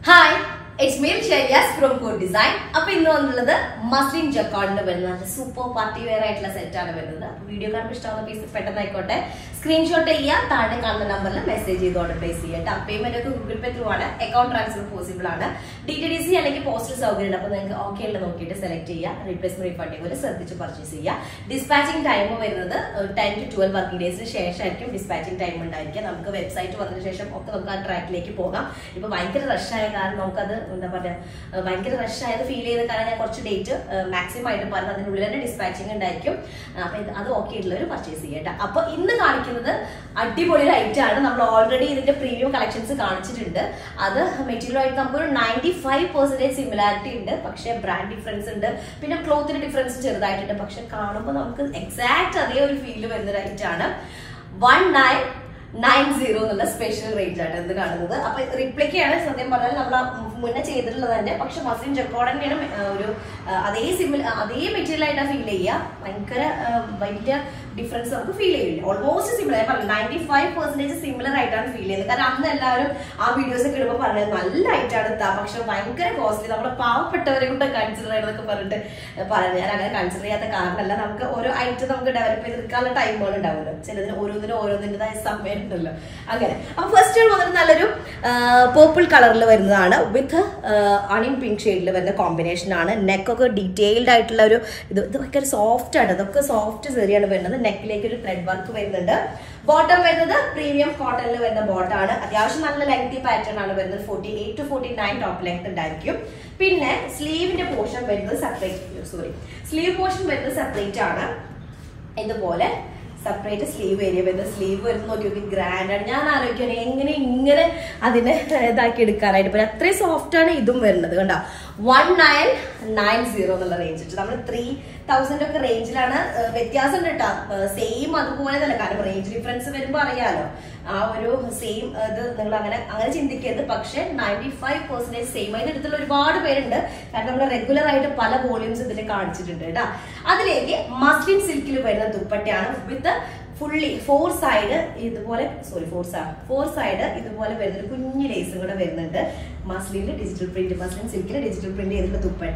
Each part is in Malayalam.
ഹായ് ഇറ്റ്സ് മീൽ ഷെരിയാസ് ഫ്രോം കോഡ് ഡിസൈൻ അപ്പൊ ഇന്ന് വന്നുള്ളത് മസ്ലിൻ ജക്കോണിന് വരുന്നത് സൂപ്പർ പാർട്ടി വെയർ ആയിട്ടുള്ള സെറ്റ് ആണ് വരുന്നത് അപ്പൊ വീഡിയോ കാണുമ്പോൾ ഇഷ്ടമാവുന്ന പീസ് പെട്ടെന്നായിക്കോട്ടെ സ്ക്രീൻഷോട്ട് ചെയ്യുക താഴെ കാണുന്ന നമ്പറിൽ മെസ്സേജ് ചെയ്ത് ഓർഡർ പ്ലേസ് ചെയ്യുക പേയ്മെന്റ് ഒക്കെ ഗൂഗിൾ പേ ത്രൂ ആണ് അക്കൗണ്ട് ട്രാൻസ്ഫർ പോസിബിൾ ആണ് ഡി ടി ഡി സി അല്ലെങ്കിൽ പോസ്റ്റൽ സൗകര്യം ഉണ്ട് അപ്പൊ നിങ്ങൾക്ക് ഓക്കെ ഉള്ള നോക്കിയിട്ട് സെലക്ട് ചെയ്യുക റീപ്ലേസ്മെന്റ് റീഫണ്ടിങ് പോലെ ശ്രദ്ധിച്ച് പർച്ചേസ് ചെയ്യുക ഡിസ്പാച്ചിങ് ടൈം വരുന്നത് ടെൻ ടു ട്വൽവ് വർക്കിംഗ് ഡേയ്സിന് ശേഷമായിരിക്കും ഡിസ്പാച്ചിങ് ടൈം ഉണ്ടായിരിക്കുക നമുക്ക് വെബ്സൈറ്റ് വന്നതിന് ശേഷം ഒക്കെ നമുക്ക് ആ ട്രാക്കിലേക്ക് പോകാം ഇപ്പൊ ഭയങ്കര rush ആയ കാരണം നമുക്കത് എന്താ പറയാ ഏഹ് ഭയങ്കര rush ആയത് ഫീൽ ചെയ്ത കാരണം ഞാൻ കുറച്ച് ഡേറ്റ് മാക്സിമം ആയിട്ട് പറഞ്ഞ് അതിനുള്ളിൽ തന്നെ ഡിസ്പാച്ചിങ് ഉണ്ടായിരിക്കും അപ്പൊ ഇത് അത് ഓക്കെ ഉള്ളവർ പർച്ചേസ് ചെയ്യട്ടെ അപ്പൊ ഇന്ന് കാണിക്കുന്നത് അടിപൊളി റൈറ്റ് ആണ് നമ്മൾ ഓൾറെഡി ഇതിന്റെ പ്രീമിയം കളക്ഷൻസ് കാണിച്ചിട്ടുണ്ട് അത് മെറ്റീരിയൽ ആയിട്ട് നമുക്കൊരു നയൻറ്റി ഫൈവ് പെർസെന്റേജ് സിമിലാരിറ്റി ഉണ്ട് പക്ഷേ ബ്രാൻഡ് ഡിഫറൻസ് ഉണ്ട് പിന്നെ ക്ലോത്തിന് ഡിഫറൻസ് ചെറുതായിട്ടുണ്ട് പക്ഷെ കാണുമ്പോൾ നമുക്ക് എക്സാക്ട് അതേ ഒരു ഫീൽ വരുന്ന റൈറ്റ് ആണ് വൺ നയൻ നയൻ സീറോ എന്നുള്ള സ്പെഷ്യൽ റേഞ്ച് ആണ് ഇത് കാണുന്നത് അപ്പൊ റിപ്ലിക്കാണ് സത്യം പറഞ്ഞാൽ നമ്മൾ മുന്നേ ചെയ്തിട്ടുള്ളത് തന്നെ പക്ഷെ മസ്ലിൻ ജക്കോടന്നെയാണ് ഒരു ആ, അതേ സിമിൽ അതേ മെറ്റീരിയൽ ആയിട്ടാണ് ഫീൽ ചെയ്യുക ഭയങ്കര ആ, വലിയ ഡിഫറൻസ് നമുക്ക് ഫീൽ ചെയ്യില്ല ഓൾമോസ്റ്റ് സിമിലർ ഞാൻ പറഞ്ഞു നയൻറ്റി ഫൈവ് പെർസെന്റേജ് സിമിലർ ആയിട്ടാണ് ഫീൽ ചെയ്യുന്നത് കാരണം അന്ന് എല്ലാവരും ആ വീഡിയോസ് ഒക്കെ ഇടുമ്പോൾ പറഞ്ഞത് നല്ല ആയിട്ടാണ് എത്താ പക്ഷെ ഭയങ്കര കോസ്റ്റ്ലി നമ്മളെ പാവപ്പെട്ടവരെ കൂടെ കൺസിഡർ ചെയ്യണമെന്നൊക്കെ പറഞ്ഞിട്ട് പറഞ്ഞു ഞാൻ അങ്ങനെ കൺസിഡർ ചെയ്യാത്ത കാരണമല്ല നമുക്ക് ഓരോ ഐറ്റം നമുക്ക് ഡെവലപ്പ് ചെയ്തെടുക്കാനുള്ള ടൈമുകൾ ഉണ്ടാവുമല്ലോ ചിലതിന് ഓരോന്നിനും ഓരോന്നിൻ്റെതായ സമയം ഉണ്ടല്ലോ അങ്ങനെ അപ്പൊ ഫസ്റ്റ് വന്നിട്ട് നല്ലൊരു പേർപ്പിൾ കളറിൽ വരുന്നതാണ് വിത്ത് അണിൻ പിങ്ക് ഷെയ്ഡിൽ വരുന്ന കോമ്പിനേഷൻ ആണ് നെക്കൊക്കെ ഡീറ്റെയിൽഡ് ആയിട്ടുള്ള ഒരു ഇത് ഇത് ഭയങ്കര സോഫ്റ്റ് ആണ് ഇതൊക്കെ സോഫ്റ്റ് സെറിയാണ് വരുന്നത് നെക്കിലേക്ക് ഒരു ത്രെഡ് വർക്ക് വരുന്നുണ്ട് ബോട്ടം വരുന്നത് പ്രീമിയം കോട്ടണിൽ വരുന്ന ബോട്ടാണ് അത്യാവശ്യം നല്ല ലെങ്തി പാറ്റേൺ ആണ് വരുന്നത് forty eight to forty nine top length ഉണ്ടായിരിക്കും പിന്നെ സ്ലീവിന്റെ പോർഷൻ വരുന്നത് സെപ്പറേറ്റ് സോറി സ്ലീവ് പോർഷൻ വരുന്നത് സെപ്പറേറ്റ് ആണ് ഇതുപോലെ സെപ്പറേറ്റ് സ്ലീവ് ഏരിയ വരുന്നത് സ്ലീവ് വരുന്ന നോക്കി നോക്കി ഗ്രാൻഡ് ആണ് ഞാൻ ആലോചിക്കുകയാണ് എങ്ങനെ ഇങ്ങനെ അതിനെ ഇതാക്കി എടുക്കാനായിട്ട് പറ്റും അത്രയും സോഫ്റ്റ് ആണ് ഇതും വരുന്നത് കണ്ടോ വൺ നയൻ നയൻ സീറോ എന്നുള്ള റേഞ്ച് നമ്മൾ ത്രീ തൗസൻഡ് ഒക്കെ റേഞ്ചിലാണ് വ്യത്യാസം ഉണ്ട് കേട്ടോ സെയിം അതുപോലെ തന്നെ കാരണം റേഞ്ച് ഡിഫറൻസ് വരുമ്പോൾ അറിയാലോ ആ ഒരു സെയിം ഇത് നിങ്ങൾ അങ്ങനെ അങ്ങനെ ചിന്തിക്കരുത് പക്ഷെ നയൻറ്റി ഫൈവ് പെർസെന്റേജ് സെയിം അതിന്റെ അടുത്തുള്ള ഒരുപാട് പേരുണ്ട് കാരണം നമ്മൾ റെഗുലർ ആയിട്ട് പല വോളിയൂംസ് ഇതിൽ കാണിച്ചിട്ടുണ്ട് കേട്ടോ അതിലേക്ക് മസ്ലിൻ സിൽക്കിൽ വരുന്ന ദുപ്പട്ടയാണ് വിത്ത് ഫുള്ളി ഫോർ സൈഡ് ഇതുപോലെ sorry four side four side ഇതുപോലെ വരുന്ന ഒരു കുഞ്ഞു ലേസും കൂടെ വരുന്നുണ്ട് മസ്ലിനിൽ ഡിജിറ്റൽ പ്രിന്റ് മസ്ലിൻ സിൽക്കിൽ ഡിജിറ്റൽ പ്രിന്റ് ചെയ്തിട്ടുള്ള ദുപ്പട്ട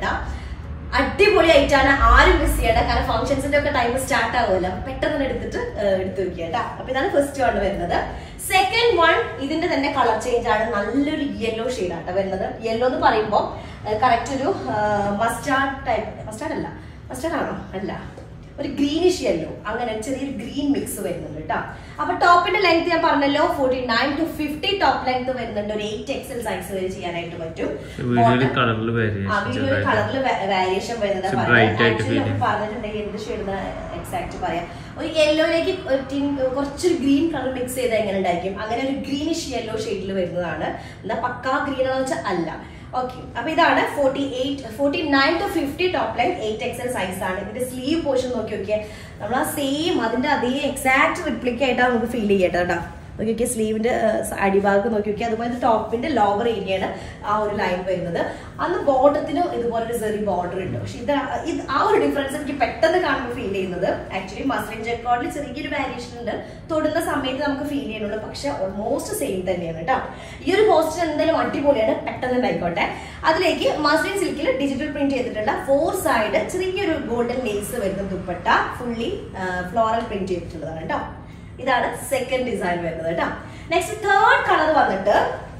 അടിപൊളി ആയിട്ടാണ് ആരും മിസ് ചെയ്യേണ്ട കാരണം ഫംഗ്ഷൻസിന്റെ ഒക്കെ ടൈം സ്റ്റാർട്ട് ആവുമല്ലോ അപ്പൊ പെട്ടെന്ന് തന്നെ എടുത്തിട്ട് ഏഹ്, എടുത്ത് വെക്കുക കേട്ടോ അപ്പൊ ഇതാണ് ഫസ്റ്റ് വൺ വരുന്നത് സെക്കൻഡ് വൺ ഇതിന്റെ തന്നെ കളർ ചേഞ്ച് ആണ് നല്ലൊരു യെല്ലോ ഷെയ്ഡാട്ടോ വരുന്നത് യെല്ലോ എന്ന് പറയുമ്പോൾ കറക്റ്റ് ഒരു മസ്റ്റാർഡ് ടൈപ്പ് മസ്റ്റാർഡ് അല്ല മസ്റ്റാർഡ് ആണോ അല്ല ഒരു ഗ്രീനിഷ് യെല്ലോ അങ്ങനെ ഒരു ചെറിയൊരു ഗ്രീൻ മിക്സ് വരുന്നുണ്ട് കേട്ടോ അപ്പൊ ടോപ്പിന്റെ ലെങ്ത് ഞാൻ പറഞ്ഞല്ലോ forty nine to fifty top length വരുന്നുണ്ട് ഒരു എയ്റ്റ് എക്സൽ സൈസ് വരെ ചെയ്യാനായിട്ട് പറ്റും വീഡിയോയില് കളറിൽ ആ വീഡിയോയിൽ കളറിൽ വേരിയേഷൻ വരുന്നത് പക്ഷെ bright ആയിട്ട് feel ആക്ച്വലി ചെയ്യും. പറഞ്ഞിട്ടുണ്ടെങ്കിൽ എന്ത് ഷെയ്ഡ് എക്സാക്ട് പറയാം ഒരു യെല്ലോയിലേക്ക് കുറച്ചൊരു ഗ്രീൻ കളർ മിക്സ് ചെയ്താൽ എങ്ങനെ ഉണ്ടായിരിക്കും അങ്ങനെ ഒരു ഗ്രീനിഷ് യെല്ലോ ഷെയ്ഡിൽ വരുന്നതാണ് എന്നാ പക്കാ ഗ്രീൻ ആണെന്ന് വെച്ചാൽ അല്ല ഓക്കെ അപ്പൊ ഇതാണ് forty eight forty nine to fifty top line eight XL size ആണ് ഇതിന്റെ സ്ലീവ് പോർഷൻ നോക്കി നോക്കിയാൽ നമ്മൾ ആ സെയിം അതിന്റെ അതേ എക്സാക്ട് റിപ്ലിക് ആയിട്ടാണ് നമുക്ക് ഫീൽ ചെയ്യട്ടെ കേട്ടോ നോക്കി നോക്കിയാൽ സ്ലീവിന്റെ അടിഭാഗം നോക്കി നോക്കിയാൽ അതുപോലെ ടോപ്പിന്റെ ലോവർ ഏരിയയാണ് ആ ഒരു ലൈൻ വരുന്നത് അന്ന് ബോട്ടത്തിനും ഇതുപോലെ ഒരു ചെറിയ ബോർഡർ ഉണ്ട് പക്ഷെ ഇത് ആ- ഇത് ആ ഒരു ഡിഫറൻസ് എനിക്ക് പെട്ടെന്ന് കാണുമ്പോൾ ഫീൽ ചെയ്യുന്നത് ആക്ച്വലി മസ്ലിൻ ജെക്കോഡിൽ ചെറിയൊരു വാരിയേഷൻ ഉണ്ട് തൊടുന്ന സമയത്ത് നമുക്ക് ഫീൽ ചെയ്യുന്നുള്ളൂ പക്ഷെ ഓൾമോസ്റ്റ് സെയിം തന്നെയാണ് കേട്ടോ ഈ ഒരു പോസ്റ്റർ എന്തായാലും അടിപൊളിയാണ് പെട്ടെന്ന് ഉണ്ടായിക്കോട്ടെ അതിലേക്ക് മസ്ലിൻ സിൽക്കിൽ ഡിജിറ്റൽ പ്രിന്റ് ചെയ്തിട്ടുള്ള ഫോർ സൈഡ് ചെറിയൊരു ഗോൾഡൻ ലേസ് വരുന്ന ദുപ്പട്ട ഫുള്ളി ഫ്ലോറൽ പ്രിന്റ് ചെയ്തിട്ടുള്ളതാണ് കേട്ടോ ഇതാണ് സെക്കൻഡ് ഡിസൈൻ വരുന്നത് കേട്ടോ നെക്സ്റ്റ് തേർഡ് കളർ വന്നിട്ട്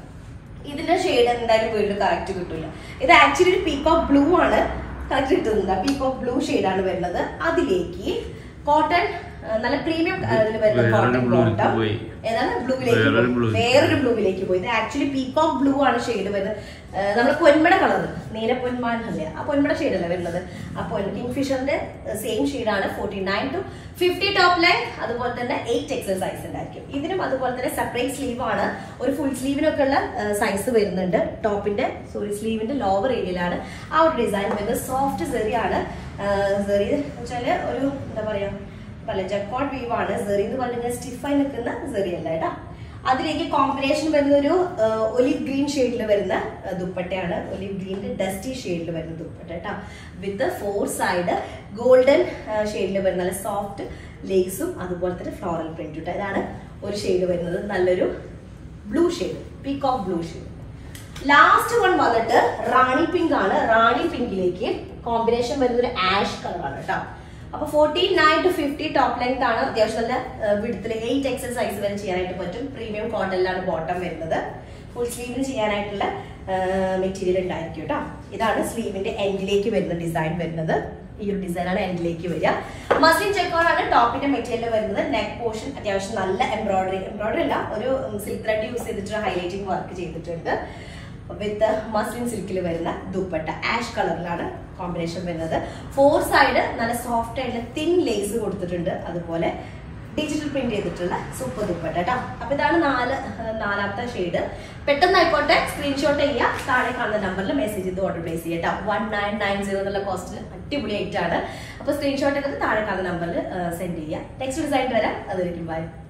ഇതിന്റെ ഷെയ്ഡ് എന്തായാലും വീണ്ടും കറക്റ്റ് കിട്ടില്ല ഇത് ആക്ച്വലി ഒരു പീക്കോക്ക് ബ്ലൂ ആണ് കറക്റ്റ് കിട്ടുന്നത് പീക്കോക്ക് ബ്ലൂ ആണ് വരുന്നത് അതിലേക്ക് കോട്ടൺ നല്ല പ്രീമിയം ഇതിൽ വരുന്ന വേറൊരു കോട്ടൺ ബ്ലൂവിലേക്ക് ബോട്ടം പോയി. ഏതാണ് ബ്ലൂവിലേക്ക് വേറൊരു പോയി. blue. വേറൊരു ബ്ലൂവിലേക്ക് പോയി ഇത് ആക്ച്വലി പീകോക്ക് ബ്ലൂ ആണ് ഷെയ്ഡ് വരുന്നത് നമ്മൾ പൊന്മട കളർ നീല പൊന്മാൻ അല്ലേ ആ പൊന്മട ഷെയ്ഡ് അല്ലേ വരുന്നത് അപ്പോൾ കിങ് ഫിഷറിന്റെ സെയിം ഷെയ്ഡാണ് forty nine to fifty top line അതുപോലെ തന്നെ എയ്റ്റ് എക്സൽ സൈസ് ഉണ്ടായിരിക്കും ഇതിനും അതുപോലെ തന്നെ സെപ്പറേറ്റ് സ്ലീവ് ആണ് ഒരു ഫുൾ സ്ലീവിനൊക്കെ ഉള്ള സൈസ് വരുന്നുണ്ട് ടോപ്പിന്റെ സോറി സ്ലീവിന്റെ ലോവർ ഏരിയയിലാണ് ആ ഒരു ഡിസൈൻ വരുന്നത് സോഫ്റ്റ് സെറിയാണ് സെറി വെച്ചാല് ഒരു എന്താ പറയാ പല ജക്കോട്ട് വീവ് ആണ് സെറി എന്ന് പറഞ്ഞാൽ സ്റ്റിഫായി നിൽക്കുന്ന സെറി അല്ല കേട്ടോ അതിലേക്ക് കോമ്പിനേഷൻ വരുന്ന ഒരു ഒലിവ് ഗ്രീൻ ഷെയ്ഡിൽ വരുന്ന ആ, ദുപ്പട്ടയാണ് ഒലിവ് ഗ്രീനിന്റെ ഡസ്റ്റി ഷെയ്ഡിൽ വരുന്ന ദുപ്പട്ട കേട്ടോ വിത്ത് ഫോർ സൈഡ് ഗോൾഡൻ ഷെയ്ഡിൽ വരുന്ന നല്ല സോഫ്റ്റ് ലേസും അതുപോലെ തന്നെ ഫ്ലോറൽ പ്രിന്റ് ഇതാണ് ഒരു ഷെയ്ഡ് വരുന്നത് നല്ലൊരു blue shade peacock blue shade last one വന്നിട്ട് റാണി പിങ്ക് ആണ് റാണി പിങ്കിലേക്ക് കോമ്പിനേഷൻ വരുന്ന ഒരു ആഷ് കളറാണ് കേട്ടോ അപ്പൊ forty nine to fifty top length ആണ് അത്യാവശ്യം നല്ല വിടുത്തിൽ എയ്റ്റ് എക്സൽ സൈസ് വരെ ചെയ്യാനായിട്ട് പറ്റും പ്രീമിയം കോട്ടണിലാണ് ബോട്ടം വരുന്നത് ഫുൾ സ്ലീവിന് ചെയ്യാനായിട്ടുള്ള മെറ്റീരിയൽ ഉണ്ടായിരിക്കും കേട്ടോ ഇതാണ് സ്ലീവിന്റെ എൻഡിലേക്ക് വരുന്ന ഡിസൈൻ വരുന്നത് ഈ ഒരു ഡിസൈനാണ് എൻഡിലേക്ക് വരിക മസ്ലിൻ ചെക്കോൺ ആണ് ടോപ്പിന്റെ മെറ്റീരിയൽ വരുന്നത് നെക്ക് പോർഷൻ അത്യാവശ്യം നല്ല എംബ്രോയിഡറി എംബ്രോയിഡറി അല്ല ഒരു സിൽക്ക് ത്രെഡ് യൂസ് ചെയ്തിട്ട് ഹൈലൈറ്റിംഗ് വർക്ക് ചെയ്തിട്ടുണ്ട് വിത്ത് മസ്ലിൻ സിൽക്കിൽ വരുന്ന ദുപ്പട്ട ആഷ് കളറിലാണ് കോമ്പിനേഷൻ വരുന്നത് ഫോർ സൈഡ് നല്ല സോഫ്റ്റ് ആയിട്ടുള്ള തിൻ ലേസ് കൊടുത്തിട്ടുണ്ട് അതുപോലെ ഡിജിറ്റൽ പ്രിന്റ് ചെയ്തിട്ടുള്ള സൂപ്പർ ദുപ്പട്ട കേട്ടോ അപ്പൊ ഇതാണ് നാല് ഏർ നാലാമത്തെ ഷെയ്ഡ് പെട്ടെന്ന് ആയിക്കോട്ടെ സ്ക്രീൻഷോട്ട് ചെയ്യുക താഴെ കാണുന്ന നമ്പറിൽ മെസ്സേജ് ചെയ്ത് ഓർഡർ പ്ലേസ് ചെയ്യുക കേട്ടോ വൺ നയൻ നയൻ സീറോ എന്നുള്ള കോസ്റ്റ് അടിപൊളി ആയിട്ടാണ് അപ്പൊ സ്ക്രീൻഷോട്ട് എടുത്ത് താഴെ കാണുന്ന നമ്പറിൽ സെൻഡ് ചെയ്യുക നെക്സ്റ്റ് ഡിസൈൻ വരാം അതൊരിക്കും ബൈ